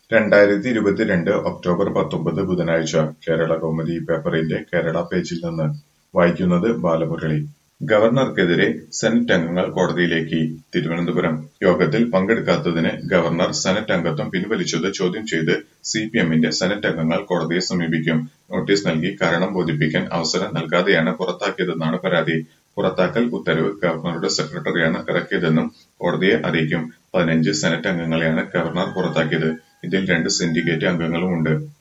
രണ്ടായിരത്തി ഇരുപത്തിരണ്ട് ഒക്ടോബർ പത്തൊമ്പത് ബുധനാഴ്ച കേരള കൗമുദി പേപ്പറിന്റെ കേരള പേജിൽ നിന്ന് വായിക്കുന്നത് ബാലമുരളി ഗവർണർക്കെതിരെ സെനറ്റ് അംഗങ്ങൾ കോടതിയിലേക്ക് തിരുവനന്തപുരം യോഗത്തിൽ പങ്കെടുക്കാത്തതിന് ഗവർണർ സെനറ്റ് അംഗത്വം പിൻവലിച്ചത് ചോദ്യം ചെയ്ത് സിപിഎമ്മിന്റെ സെനറ്റ് അംഗങ്ങൾ കോടതിയെ സമീപിക്കും നോട്ടീസ് നൽകി കാരണം ബോധിപ്പിക്കാൻ അവസരം നൽകാതെയാണ് പുറത്താക്കിയതെന്നാണ് പരാതി പുറത്താക്കൽ ഉത്തരവ് ഗവർണറുടെ സെക്രട്ടറിയാണ് ഇറക്കിയതെന്നും കോടതിയെ അറിയിക്കും പതിനഞ്ച് സെനറ്റ് അംഗങ്ങളെയാണ് ഗവർണർ പുറത്താക്കിയത് ഇതിൽ രണ്ട് സിൻഡിക്കേറ്റ് അംഗങ്ങളുമുണ്ട്